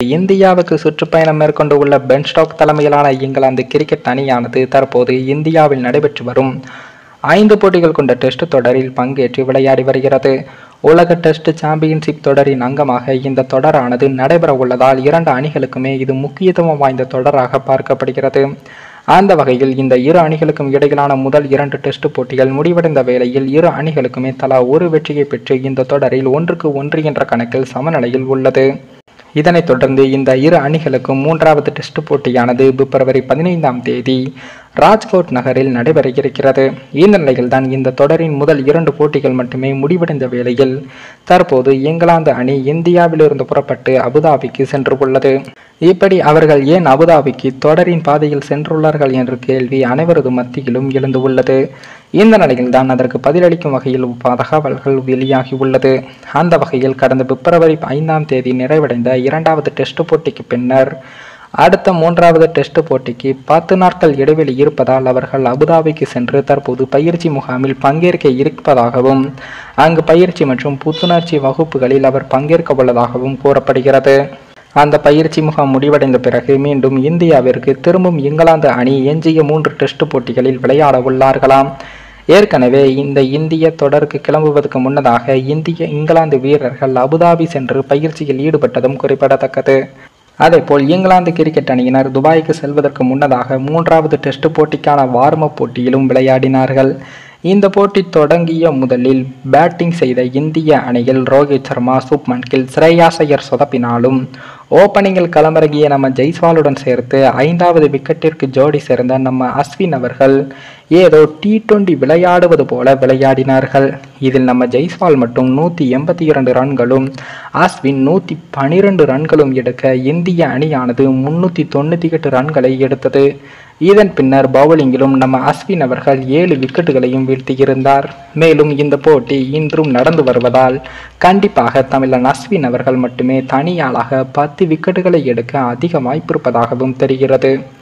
இந்தியாவுக்கு சுற்றுப்பயணம் மேற்கொண்டு உள்ள பென் ஸ்டோக் தலைமையிலான இங்கிலாந்து கிரிக்கெட் அணியானது தற்போது இந்தியாவில் நடைபெற்று வரும் ஐந்து போட்டிகள் கொண்ட டெஸ்ட் தொடரில் பங்கேற்று விளையாடி வருகிறது உலக டெஸ்ட் சாம்பியன்ஷிப் தொடரின் அங்கமாக இந்த தொடரானது நடைபெற உள்ளதால் இரண்டு அணிகளுக்குமே இது முக்கியத்துவம் வாய்ந்த தொடராக பார்க்கப்படுகிறது அந்த வகையில் இந்த இரு அணிகளுக்கும் இடையிலான முதல் இரண்டு டெஸ்ட் போட்டிகள் முடிவடைந்த வேளையில் இரு அணிகளுக்குமே தலா ஒரு வெற்றியை பெற்று இந்த தொடரில் ஒன்றுக்கு ஒன்று என்ற கணக்கில் சமநிலையில் உள்ளது இதனைத் தொடர்ந்து இந்த இரு அணிகளுக்கும் மூன்றாவது டெஸ்ட் போட்டியானது பிப்ரவரி பதினைந்தாம் தேதி ராஜ்கோட் நகரில் நடைபெற இருக்கிறது இந்த நிலையில்தான் இந்த தொடரின் முதல் இரண்டு போட்டிகள் மட்டுமே முடிவடைந்த வேளையில் தற்போது இங்கிலாந்து அணி இந்தியாவிலிருந்து புறப்பட்டு அபுதாபிக்கு சென்று உள்ளது இப்படி அவர்கள் ஏன் அபுதாபிக்கு தொடரின் பாதையில் சென்றுள்ளார்கள் என்ற கேள்வி அனைவரது மத்தியிலும் எழுந்து உள்ளது இந்த நிலையில்தான் அதற்கு பதிலளிக்கும் வகையில் ப- தகவல்கள் வெளியாகி உள்ளது அந்த வகையில் கடந்த பிப்ரவரி ஐந்தாம் தேதி நிறைவடைந்த இரண்டாவது டெஸ்ட் போட்டிக்கு பின்னர் அடுத்த மூன்றாவது டெஸ்ட் போட்டிக்கு பத்து நாட்கள் இடைவெளி இருப்பதால் அவர்கள் அபுதாபிக்கு சென்று தற்போது பயிற்சி முகாமில் பங்கேற்க இருப்பதாகவும் அங்கு பயிற்சி மற்றும் புத்துணர்ச்சி வகுப்புகளில் அவர் பங்கேற்க உள்ளதாகவும் கூறப்படுகிறது அந்த பயிற்சி முகாம் முடிவடைந்த பிறகு மீண்டும் இந்தியாவிற்கு திரும்பும் இங்கிலாந்து அணி எஞ்சிய மூன்று டெஸ்ட் போட்டிகளில் விளையாட உள்ளார்களாம் ஏற்கனவே இந்த இந்திய தொடருக்கு கிளம்புவதற்கு முன்னதாக இந்திய இங்கிலாந்து வீரர்கள் அபுதாபி சென்று பயிற்சியில் ஈடுபட்டதும் குறிப்பிடத்தக்கது அதேபோல் இங்கிலாந்து கிரிக்கெட் அணியினர் துபாய்க்கு செல்வதற்கு முன்னதாக மூன்றாவது டெஸ்ட் போட்டிக்கான வார்மப் போட்டியிலும் விளையாடினார்கள் இந்த போட்டி தொடங்கிய முதலில் பேட்டிங் செய்த இந்திய அணியில் ரோஹித் சர்மா சுப்மன் கில் ஸ்ரேயாஸ் ஐயர் சொதப்பினாலும் ஓப்பனிங்கில் களமிறங்கிய நம்ம ஜெய்ஸ்வாலுடன் சேர்த்து ஐந்தாவது விக்கெட்டிற்கு ஜோடி சேர்ந்த நம்ம அஸ்வின் அவர்கள் ஏதோ டி டுவெண்டி விளையாடுவது போல விளையாடினார்கள் இதில் நம்ம ஜெய்ஸ்வால் மட்டும் நூற்றி எண்பத்தி இரண்டு ரன்களும் அஸ்வின் நூற்றி பனிரெண்டு ரன்களும் எடுக்க இந்திய அணியானது முன்னூற்றி தொண்ணூற்றி எட்டு ரன்களை எடுத்தது இதன் பின்னர் பவுலிங்கிலும் நம்ம அஸ்வின் அவர்கள் ஏழு விக்கெட்டுகளையும் வீழ்த்தியிருந்தார் மேலும் இந்த போட்டி இன்றும் நடந்து வருவதால் கண்டிப்பாக தமிழன் அஸ்வின் அவர்கள் மட்டுமே தனியாளாக பத்து விக்கெட்டுகளை எடுக்க அதிக வாய்ப்பிருப்பதாகவும் தெரிகிறது